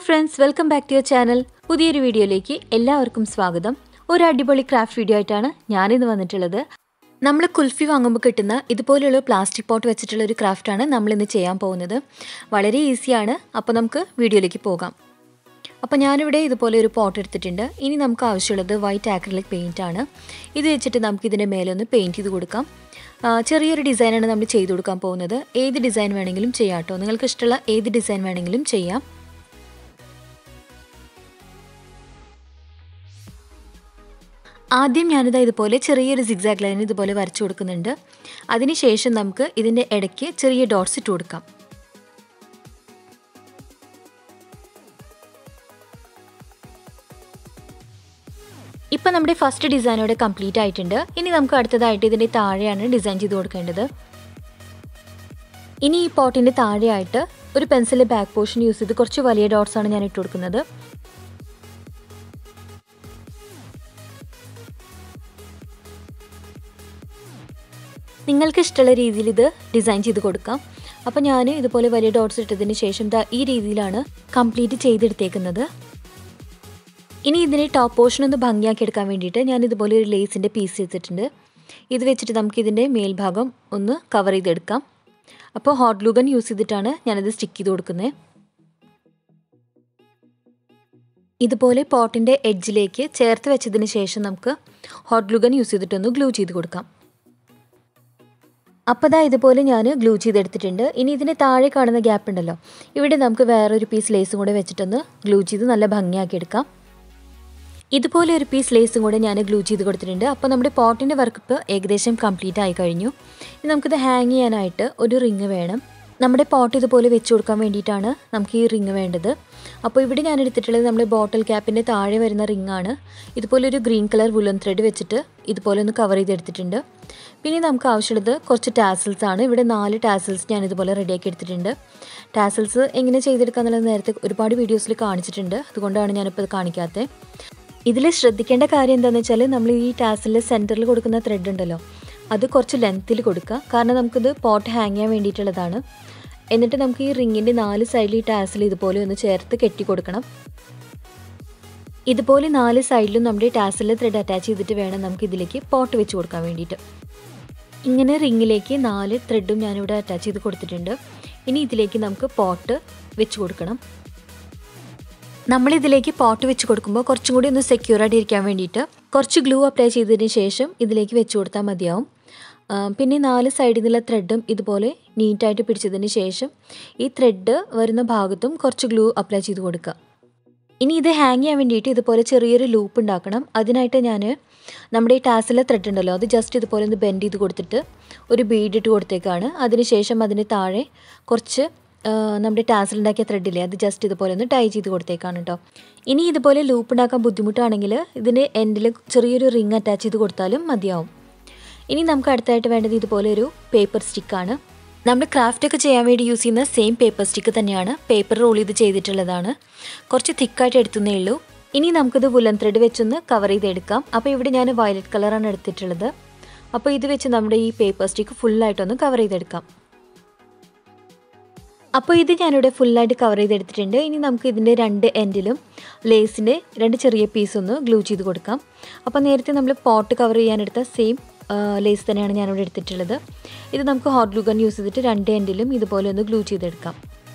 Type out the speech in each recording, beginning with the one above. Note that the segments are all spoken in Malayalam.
friends welcome back to your channel പുതിയൊരു വീഡിയോയിലേക്ക് എല്ലാവർക്കും സ്വാഗതം ഒരു അടിപൊളി ക്രാഫ്റ്റ് വീഡിയോ ആയിട്ടാണ് ഞാനിന്ന് വന്നിട്ടുള്ളത് നമ്മൾ കുൽഫി വാങ്ങുമ്പോൾ കിട്ടുന്ന ഇതുപോലെയുള്ള പ്ലാസ്റ്റിക് പോട്ട് വെച്ചിട്ടുള്ള ഒരു ക്രാഫ്റ്റാണ് നമ്മളിന്ന് ചെയ്യാൻ പോകുന്നത് വളരെ ഈസിയാണ് അപ്പോൾ നമുക്ക് വീഡിയോയിലേക്ക് പോകാം അപ്പോൾ ഞാനിവിടെ ഇതുപോലെ ഒരു പോട്ട് എടുത്തിട്ടുണ്ട് ഇനി നമുക്ക് ആവശ്യമുള്ളത് വൈറ്റ് ആക്രിലിക് പെയിൻ്റ് ആണ് ഇത് വെച്ചിട്ട് നമുക്ക് ഇതിൻ്റെ മേലെ ഒന്ന് പെയിൻറ്റ് ചെയ്ത് കൊടുക്കാം ആ, ചെറിയൊരു ഡിസൈനാണ് നമ്മൾ ചെയ്ത് കൊടുക്കാൻ പോകുന്നത് ഏത് ഡിസൈൻ വേണമെങ്കിലും ചെയ്യാം കേട്ടോ നിങ്ങൾക്ക് ഇഷ്ടമുള്ള ഏത് ഡിസൈൻ വേണമെങ്കിലും ചെയ്യാം ആദ്യം ഞാനിതാ ഇതുപോലെ ചെറിയൊരു സിഗ്സാഗ് ലൈൻ ഇതുപോലെ വരച്ചു കൊടുക്കുന്നുണ്ട് അതിനുശേഷം നമുക്ക് ഇതിൻ്റെ ഇടയ്ക്ക് ചെറിയ ഡോട്ട്സ് ഇട്ട് കൊടുക്കാം ഇപ്പം നമ്മുടെ ഫസ്റ്റ് ഡിസൈൻ ഇവിടെ കംപ്ലീറ്റ് ആയിട്ടുണ്ട് ഇനി നമുക്ക് അടുത്തതായിട്ട് ഇതിൻ്റെ താഴെയാണ് ഡിസൈൻ ചെയ്ത് കൊടുക്കേണ്ടത് ഇനി ഈ പോട്ടിൻ്റെ താഴെയായിട്ട് ഒരു പെൻസിലിൻ്റെ ബാക്ക് പോർഷൻ യൂസ് ചെയ്ത് കുറച്ച് വലിയ ഡോട്ട്സ് ആണ് ഞാൻ ഇട്ട് കൊടുക്കുന്നത് നിങ്ങൾക്ക് ഇഷ്ടമുള്ള രീതിയിൽ ഇത് ഡിസൈൻ ചെയ്ത് കൊടുക്കാം അപ്പോൾ ഞാൻ ഇതുപോലെ വലിയ ഡോട്ട്സ് ഇട്ടതിന് ശേഷം ദാ ഈ രീതിയിലാണ് കംപ്ലീറ്റ് ചെയ്തെടുത്തേക്കുന്നത് ഇനി ഇതിനെ ടോപ്പ് പോർഷൻ ഒന്ന് ഭംഗിയാക്കി എടുക്കാൻ വേണ്ടിയിട്ട് ഞാൻ ഇതുപോലെ ഒരു ലേസിൻ്റെ പീസ് എടുത്തിട്ടുണ്ട് ഇത് വെച്ചിട്ട് നമുക്ക് ഇതിൻ്റെ മേൽഭാഗം ഒന്ന് കവർ ചെയ്തെടുക്കാം അപ്പോൾ ഹോട്ട് ഗ്ലൂഗൺ യൂസ് ചെയ്തിട്ടാണ് ഞാനത് സ്റ്റിക്ക് ചെയ്ത് കൊടുക്കുന്നത് ഇതുപോലെ പോട്ടിൻ്റെ എഡ്ജിലേക്ക് ചേർത്ത് വെച്ചതിന് ശേഷം നമുക്ക് ഹോട്ട് ഗ്ലൂഗൺ യൂസ് ചെയ്തിട്ടൊന്ന് ഗ്ലൂ ചെയ്ത് കൊടുക്കാം അപ്പോൾ ദാ ഇതുപോലെ ഞാൻ ഗ്ലൂ ചെയ്തെടുത്തിട്ടുണ്ട് ഇനി ഇതിൻ്റെ താഴെ കാണുന്ന ഗ്യാപ്പ് ഉണ്ടല്ലോ ഇവിടെ നമുക്ക് വേറൊരു പീസ് ലേസും കൂടെ വെച്ചിട്ടൊന്ന് ഗ്ലൂ ചെയ്ത് നല്ല ഭംഗിയാക്കി എടുക്കാം ഇതുപോലെ ഒരു പീസ് ലേസും കൂടെ ഞാൻ ഗ്ലൂ ചെയ്ത് കൊടുത്തിട്ടുണ്ട് അപ്പോൾ നമ്മുടെ പോട്ടിൻ്റെ വർക്ക് ഇപ്പോൾ ഏകദേശം കംപ്ലീറ്റ് ആയി കഴിഞ്ഞു ഇനി നമുക്കിത് ഹാങ് ചെയ്യാനായിട്ട് ഒരു റിങ് വേണം നമ്മുടെ പോട്ട് ഇതുപോലെ വെച്ച് കൊടുക്കാൻ വേണ്ടിയിട്ടാണ് നമുക്ക് ഈ റിങ് വേണ്ടത് അപ്പോൾ ഇവിടെ ഞാൻ എടുത്തിട്ടുള്ളത് നമ്മുടെ ബോട്ടിൽ ക്യാപ്പിൻ്റെ താഴെ വരുന്ന റിങ് ആണ് ഇതുപോലെ ഒരു ഗ്രീൻ കളർ വുലൻ ത്രെഡ് വെച്ചിട്ട് ഇതുപോലെ ഒന്ന് കവർ ചെയ്തെടുത്തിട്ടുണ്ട് പിന്നെ നമുക്ക് ആവശ്യമുള്ളത് കുറച്ച് ടാസിൽസ് ആണ് ഇവിടെ നാല് ടാസിൽസ് ഞാൻ ഇതുപോലെ റെഡിയാക്കി എടുത്തിട്ടുണ്ട് ടാസിൽസ് എങ്ങനെ ചെയ്തെടുക്കുക എന്നുള്ളത് നേരത്തെ ഒരുപാട് വീഡിയോസിൽ കാണിച്ചിട്ടുണ്ട് അതുകൊണ്ടാണ് ഞാനിപ്പോൾ ഇത് കാണിക്കാത്തത് ഇതിൽ ശ്രദ്ധിക്കേണ്ട കാര്യം എന്താണെന്ന് വെച്ചാൽ നമ്മൾ ഈ ടാസിലിൻ്റെ സെൻറ്ററിൽ കൊടുക്കുന്ന ത്രെഡ് ഉണ്ടല്ലോ അത് കുറച്ച് ലെങ്ത്തിൽ കൊടുക്കുക കാരണം നമുക്കിത് പോട്ട് ഹാങ് ചെയ്യാൻ വേണ്ടിയിട്ടുള്ളതാണ് എന്നിട്ട് നമുക്ക് ഈ റിങ്ങിൻ്റെ നാല് സൈഡിൽ ഈ ടാസിൽ ഇതുപോലെ ഒന്ന് ചേർത്ത് കെട്ടി കൊടുക്കണം ഇതുപോലെ നാല് സൈഡിലും നമ്മുടെ ടാസിലെ ത്രെഡ് അറ്റാച്ച് ചെയ്തിട്ട് വേണം നമുക്ക് ഇതിലേക്ക് പോട്ട് വെച്ച് കൊടുക്കാൻ വേണ്ടിയിട്ട് ഇങ്ങനെ റിങ്ങിലേക്ക് നാല് ത്രെഡും ഞാനിവിടെ അറ്റാച്ച് ചെയ്ത് കൊടുത്തിട്ടുണ്ട് ഇനി ഇതിലേക്ക് നമുക്ക് പോട്ട് വെച്ച് കൊടുക്കണം നമ്മളിതിലേക്ക് പോട്ട് വെച്ച് കൊടുക്കുമ്പോൾ കുറച്ചും കൂടി ഒന്ന് സെക്യൂർ ആയിട്ട് ഇരിക്കാൻ വേണ്ടിയിട്ട് കുറച്ച് ഗ്ലൂ അപ്ലൈ ചെയ്തതിന് ശേഷം ഇതിലേക്ക് വെച്ച് കൊടുത്താൽ മതിയാവും ആ, പിന്നെ നാല് സൈഡിൽ നിന്നുള്ള ത്രെഡും ഇതുപോലെ നീറ്റായിട്ട് പിടിച്ചതിന് ശേഷം ഈ ത്രെഡ് വരുന്ന ഭാഗത്തും കുറച്ച് ഗ്ലൂ അപ്ലൈ ചെയ്ത് കൊടുക്കുക ഇനി ഇത് ഹാങ് ചെയ്യാൻ വേണ്ടിയിട്ട് ഇതുപോലെ ചെറിയൊരു ലൂപ്പ് ഉണ്ടാക്കണം അതിനായിട്ട് ഞാൻ നമ്മുടെ ഈ ടാസിലെ ത്രെഡ് ഉണ്ടല്ലോ അത് ജസ്റ്റ് ഇതുപോലെ ഒന്ന് ബെൻഡ് ചെയ്ത് കൊടുത്തിട്ട് ഒരു ബീഡ് ഇട്ട് കൊടുത്തേക്കാണ് അതിനുശേഷം അതിന് താഴെ കുറച്ച് ആ, നമ്മുടെ ടാസിൽ ഉണ്ടാക്കിയ ത്രെഡില്ലേ അത് ജസ്റ്റ് ഇതുപോലെ ഒന്ന് ടൈ ചെയ്ത് കൊടുത്തേക്കാണ് കേട്ടോ ഇനി ഇതുപോലെ ലൂപ്പ് ഉണ്ടാക്കാൻ ബുദ്ധിമുട്ടാണെങ്കിൽ ഇതിൻ്റെ എൻഡിൽ ചെറിയൊരു റിങ് അറ്റാച്ച് ചെയ്ത് കൊടുത്താലും മതിയാവും ഇനി നമുക്ക് അടുത്തായിട്ട് വേണ്ടത് ഇതുപോലെ ഒരു പേപ്പർ സ്റ്റിക്കാണ് നമ്മൾ ക്രാഫ്റ്റ് ഒക്കെ ചെയ്യാൻ വേണ്ടി യൂസ് ചെയ്യുന്ന സെയിം പേപ്പർ സ്റ്റിക്ക് തന്നെയാണ് പേപ്പർ റോൾ ചെയ്ത് ചെയ്തിട്ടുള്ളതാണ് കുറച്ച് തിക്കായിട്ട് എടുത്തുന്നേ ഉള്ളൂ ഇനി നമുക്കിത് വുലൻ ത്രെഡ് വെച്ചൊന്ന് കവർ ചെയ്തെടുക്കാം അപ്പോൾ ഇവിടെ ഞാൻ വയലറ്റ് കളറാണ് എടുത്തിട്ടുള്ളത് അപ്പോൾ ഇത് വെച്ച് നമ്മുടെ ഈ പേപ്പർ സ്റ്റിക്ക് ഫുള്ളായിട്ടൊന്ന് കവർ ചെയ്തെടുക്കാം അപ്പോൾ ഇത് ഞാനിവിടെ ഫുള്ളായിട്ട് കവർ ചെയ്തെടുത്തിട്ടുണ്ട് ഇനി നമുക്ക് ഇതിൻ്റെ രണ്ട് എൻഡിലും ലേസിൻ്റെ രണ്ട് ചെറിയ പീസ് ഒന്ന് ഗ്ലൂ ചെയ്ത് കൊടുക്കാം അപ്പോൾ നേരത്തെ നമ്മൾ പോട്ട് കവർ ചെയ്യാനെടുത്ത സെയിം ലേസ് തന്നെയാണ് ഞാനിവിടെ എടുത്തിട്ടുള്ളത് ഇത് നമുക്ക് ഹോട്ട് ഗ്ലൂ ഗൺ യൂസ് ചെയ്തിട്ട് രണ്ട് എൻഡിലും ഇതുപോലെ ഒന്ന് ഗ്ലൂ ചെയ്തെടുക്കാം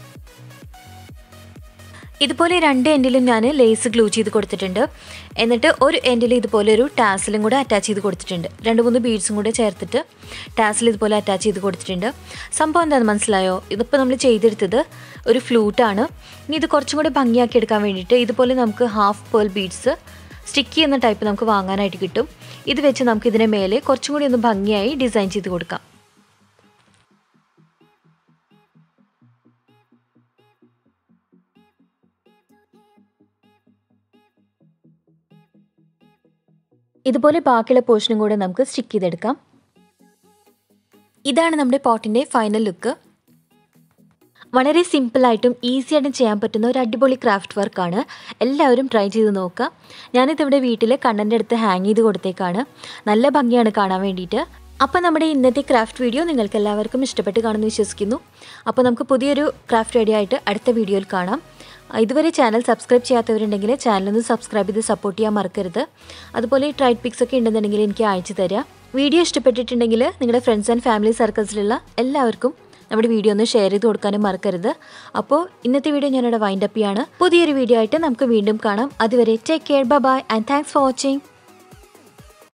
ഇതുപോലെ രണ്ട് എൻഡിലും ഞാൻ ലേസ് ഗ്ലൂ ചെയ്ത് കൊടുത്തിട്ടുണ്ട് എന്നിട്ട് ഒരു എൻഡിൽ ഇതുപോലെ ഒരു ടാസിലും കൂടെ അറ്റാച്ച് ചെയ്ത് കൊടുത്തിട്ടുണ്ട് രണ്ട് മൂന്ന് ബീഡ്സും കൂടെ ചേർത്തിട്ട് ടാസിൽ ഇതുപോലെ അറ്റാച്ച് ചെയ്ത് കൊടുത്തിട്ടുണ്ട് സംഭവം എന്താണെന്ന് മനസ്സിലായോ ഇതിപ്പോൾ നമ്മൾ ചെയ്തെടുത്തത് ഒരു ഫ്ലൂട്ടാണ് ഇനി ഇത് കുറച്ചും കൂടെ ഭംഗിയാക്കി എടുക്കാൻ വേണ്ടിയിട്ട് ഇതുപോലെ നമുക്ക് ഹാഫ് പേൾ ബീഡ്സ് സ്റ്റിക്ക് ചെയ്യുന്ന ടൈപ്പ് നമുക്ക് വാങ്ങാനായിട്ട് കിട്ടും ഇത് വെച്ച് നമുക്ക് ഇതിനെ മേലെ കുറച്ചും കൂടി ഒന്ന് ഭംഗിയായി ഡിസൈൻ ചെയ്ത് കൊടുക്കാം ഇതുപോലെ ബാക്കിയുള്ള പോർഷനും കൂടെ നമുക്ക് സ്റ്റിക്ക് ചെയ്തെടുക്കാം ഇതാണ് നമ്മുടെ പോട്ടിൻ്റെ ഫൈനൽ ലുക്ക് വളരെ സിമ്പിളായിട്ടും ഈസി ആയിട്ടും ചെയ്യാൻ പറ്റുന്ന ഒരു അടിപൊളി ക്രാഫ്റ്റ് വർക്കാണ് എല്ലാവരും ട്രൈ ചെയ്ത് നോക്കുക ഞാനിതിവിടെ വീട്ടിൽ കണ്ണൻ്റെ അടുത്ത് ഹാങ് ചെയ്ത് കൊടുത്തേക്കാണ് നല്ല ഭംഗിയാണ് കാണാൻ വേണ്ടിയിട്ട് അപ്പോൾ നമ്മുടെ ഇന്നത്തെ ക്രാഫ്റ്റ് വീഡിയോ നിങ്ങൾക്ക് എല്ലാവർക്കും ഇഷ്ടപ്പെട്ട് കാണുമെന്ന് വിശ്വസിക്കുന്നു അപ്പോൾ നമുക്ക് പുതിയൊരു ക്രാഫ്റ്റ് ഐഡിയ ആയിട്ട് അടുത്ത വീഡിയോയിൽ കാണാം ഇതുവരെ ചാനൽ സബ്സ്ക്രൈബ് ചെയ്യാത്തവരുണ്ടെങ്കിൽ ചാനലൊന്ന് സബ്സ്ക്രൈബ് ചെയ്ത് സപ്പോർട്ട് ചെയ്യാൻ മറക്കരുത് അതുപോലെ ഈ ട്രൈഡ് പിക്സ് ഒക്കെ ഉണ്ടെന്നുണ്ടെങ്കിൽ എനിക്ക് അയച്ചു തരാം വീഡിയോ ഇഷ്ടപ്പെട്ടിട്ടുണ്ടെങ്കിൽ നിങ്ങളുടെ ഫ്രണ്ട്സ് ആൻഡ് ഫാമിലി സർക്കിൾസിലുള്ള എല്ലാവർക്കും നമ്മുടെ വീഡിയോ ഒന്ന് ഷെയർ ചെയ്ത് കൊടുക്കാനും മറക്കരുത് അപ്പോൾ ഇന്നത്തെ വീഡിയോ ഞാനിവിടെ വൈൻഡ് അപ്പ് ചെയ്യാണ് പുതിയൊരു വീഡിയോ ആയിട്ട് നമുക്ക് വീണ്ടും കാണാം അതുവരെ take care bye and thanks for watching